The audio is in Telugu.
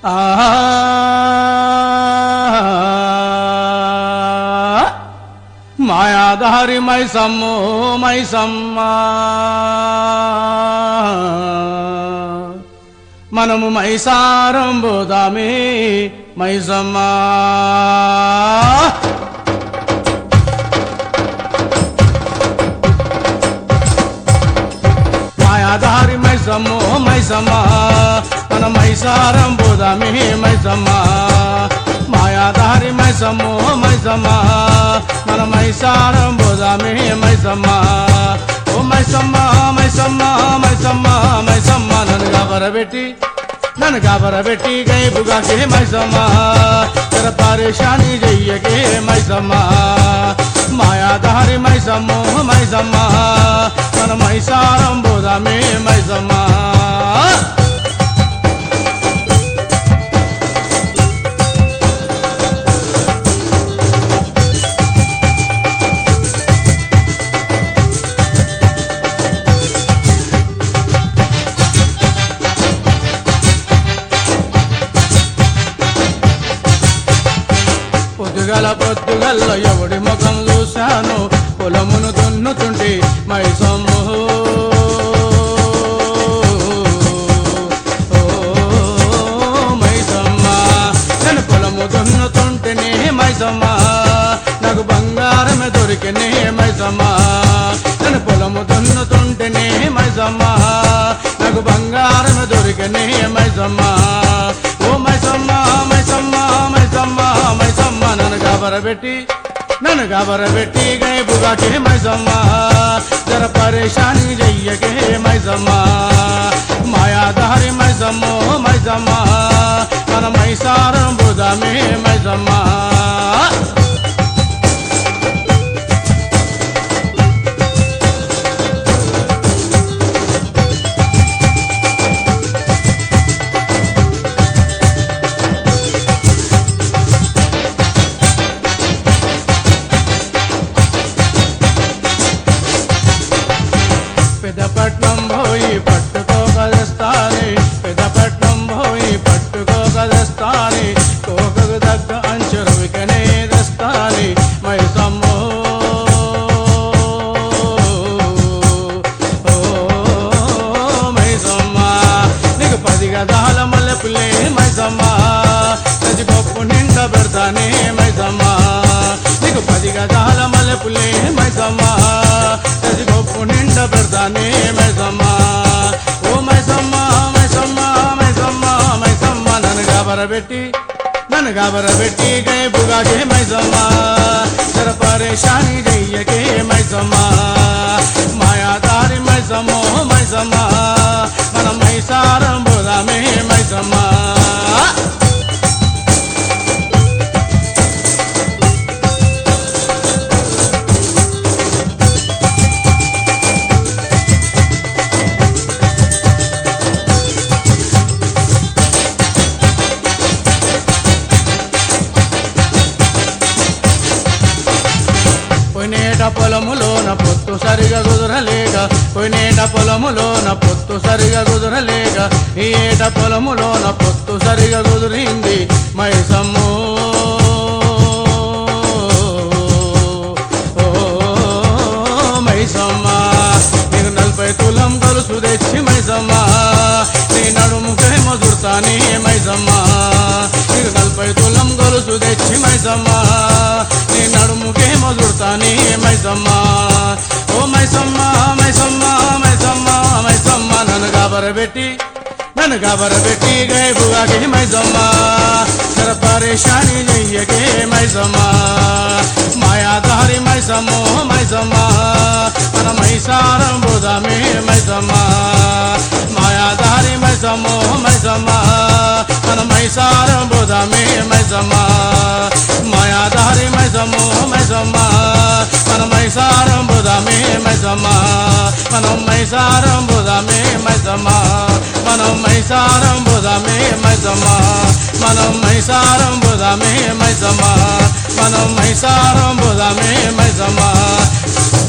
మాయాధారి మైసమ్ము మైసమ్మ మనము మైసారం పోదామే మైసమ్మ మాయాధారి మైసమ్ము మైసమ్మ మన మైసారం పోదామే మైసమ్మ మాయాధారి మైసమ్ము మైసమ్మ మన మైసారం పోదామే మైసమ్మ ఓ మైసమ్మ మైసమ్మ మైసమ్మ మైసమ్మ నన్ను కాబరబెట్టి నన్ను కాబరబెట్టి గైబుగాకే మైసమ్మ తెర పరేషాని చెయ్యకే మైసమ్మ మాయాధారి మైసమ్ము మైసమ్మ మన మైసారం పోదామే మైసమ్మ పొద్దుగల పొద్దుగల్ల ఎవడి ముఖం చూశాను పొలమును దున్నుతుంటే మైసమ్ము ఓ, మైసమ్మ నేను పొలము దున్నుతుంటేనే మైసమ్మ నాకు బంగారమే దొరికినే మైసమ్మ నేను పొలము దున్నుతుంటేనే మైసమ్మ నాకు బంగారమే దొరికినే మైసమ్మ ఓ మైసమ్మ మైసమ్మ మైసమ్మ మైసమ్మ నన్ను కాబరబెట్టి నన్ను కాబరబెట్టి గైబుగాకే మైసమ్మ జర పరేషాని చెయ్యకే మైసమ్మ మాయాధారి మైసమ్మ మైసమ్మ మన మైసారం బుధమే మైసమ్మ పెద్దపట్నం పోయి పట్టుకోగలుస్తాని పెద్దపట్నం పోయి పట్టుకోగలుస్తాని కోకకు దగ్గ అంచురవికనే తెస్తాని మైసమ్మో ఓ మైసమ్మ నీకు పది గదాల మల్లెపులే మైసమ్మ గజిపప్పు నిండా పెడతానే మైసమ్మ నీకు పది గదాల మల్లెపులే మైసమ్మ గజిపప్పు నిండా పెడతానే మైసమ్మ ఓ మైసమ్మ మైసమ్మ మైసమ్మ మైసమ్మ నన్ను కాబరబెట్టి నన్ను కాబరబెట్టి గై బుగాకే మైసమ్మ జర పరేషాని చెయ్యకే మైసమ్మ మాయాదారి మైసమ్మో మైసమ్మ మన మైసారం బుదామే మైసమ్మ పోయినేట పొలములోన పొత్తు సరిగా కుదురలేక పోయినేట పొలములోన పొత్తు సరిగా కుదురలేక ఈ ఏట పొలములోన పొత్తు సరిగా కుదిరింది మైసమ్ము ఓ మైసమ్మ నీకు నలభై తులం గొలుసు తెచ్చి మైసమ్మ నీ నడుముకే మధుర్తాని మైసమ్మ నీకు నలభై తులం గొలుసు తెచ్చి మైసమ్మ నీ నడుముకే మధుర్తాని మైసమ్మ ఓ మైసమ్మ మైసమ్మ మైసమ్మ మైసమ్మ నన్ను కాబరబెట్టి నన్ను కాబరబెట్టి గైబుగాకి మైసమ్మ జర పరేషాని చెయ్యకే మైసమ్మ మాయాదారి మైసమ్మో మైసమ్మ మన మైసారం బుధమే మైసమ్మ మాయాదారి మైసమ్మో మైసమ్మ మన మైసారం బుధమే మైసమ్మ మాయాదారి మైసమ్మో మైసమ్మ మన మైసారం బుధమే మైసమ్మ మనం మైసారం బుధమే మైసమ్మ మనం మైసారం బుధమే మైసమ్మ మనం మైసారం బుధమే మైసమ్మ మనం మైసారం బుధమే మైసమ్మ